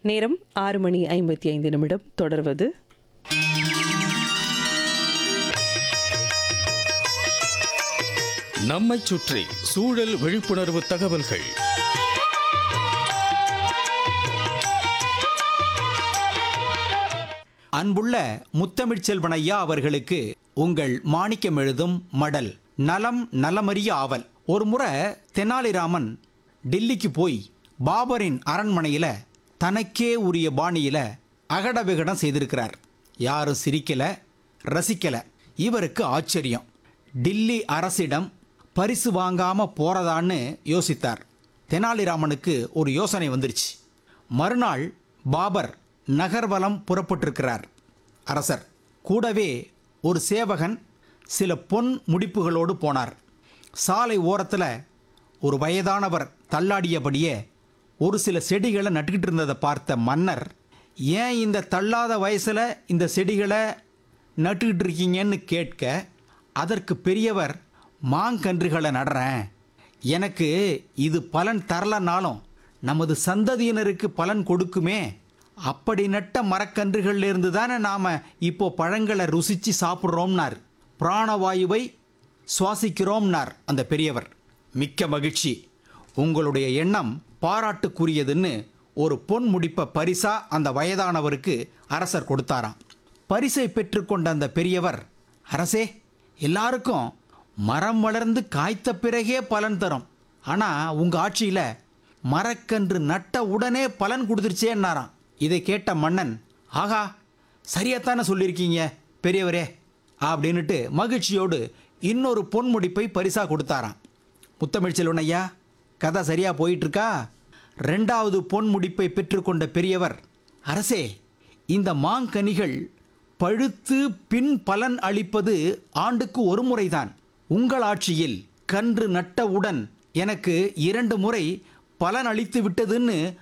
நேரம் ஆறு மணி ஐம்பத்தி ஐந்து நிமிடம் தொடர்வது நம்மைச் சுற்றி சூழல் விழிப்புணர்வு தகவல்கள் அன்புள்ள முத்தமிழ்ச் செல்வன் ஐயா அவர்களுக்கு உங்கள் மாணிக்கம் எழுதும் மடல் நலம் நலமறிய ஆவல் ஒரு முறை தெனாலிராமன் டெல்லிக்கு போய் பாபரின் அரண்மனையில தனக்கே உரிய பாணியில அகட விகடம் செய்திருக்கிறார் யாரும் சிரிக்கல ரசிக்கல இவருக்கு ஆச்சரியம் டில்லி அரசிடம் பரிசு வாங்காம போறதான்னு யோசித்தார் தெனாலிராமனுக்கு ஒரு யோசனை வந்துருச்சு மறுநாள் பாபர் நகர்வலம் புறப்பட்டிருக்கிறார் அரசர் கூடவே ஒரு சேவகன் சில பொன் முடிப்புகளோடு போனார் சாலை ஓரத்தில் ஒரு வயதானவர் தள்ளாடியபடியே ஒரு சில செடிகளை நட்டுக்கிட்டு இருந்ததை பார்த்த மன்னர் ஏன் இந்த தள்ளாத வயசில் இந்த செடிகளை நட்டுக்கிட்டு இருக்கீங்கன்னு கேட்க அதற்கு பெரியவர் மாங்கன்றுகளை நடுறேன் எனக்கு இது பலன் தரலனாலும் நமது சந்ததியினருக்கு பலன் கொடுக்குமே அப்படி நட்ட மரக்கன்றுகள்ல இருந்து தானே நாம இப்போ பழங்களை ருசிச்சு சாப்பிட்றோம்னார் பிராணவாயுவை சுவாசிக்கிறோம்னார் அந்த பெரியவர் மிக்க மகிழ்ச்சி உங்களுடைய எண்ணம் பாராட்டுக்குரியதுன்னு ஒரு பொன் முடிப்ப பரிசா அந்த வயதானவருக்கு அரசர் கொடுத்தாராம் பரிசை பெற்றுக்கொண்ட அந்த பெரியவர் அரசே எல்லாருக்கும் மரம் வளர்ந்து காய்த்த பிறகே பலன் தரும் ஆனா உங்க ஆட்சியில மரக்கன்று நட்ட உடனே பலன் கொடுத்துருச்சேன்னாராம் இதை கேட்ட மன்னன் ஆகா சரியாத்தானே சொல்லியிருக்கீங்க பெரியவரே அப்படின்னுட்டு மகிழ்ச்சியோடு இன்னொரு பொன்முடிப்பை பரிசா கொடுத்தாராம் முத்தமிழ் செல்வன் ஐயா கதை சரியா போயிட்டு இருக்கா ரெண்டாவது பொன் முடிப்பை பெற்றுக்கொண்ட பெரியவர் அரசே இந்த மாங்கனிகள் பழுத்து பின் பலன் அளிப்பது ஆண்டுக்கு ஒரு முறைதான் உங்கள் ஆட்சியில் கன்று நட்டவுடன் எனக்கு இரண்டு முறை பலன் அளித்து விட்டதுன்னு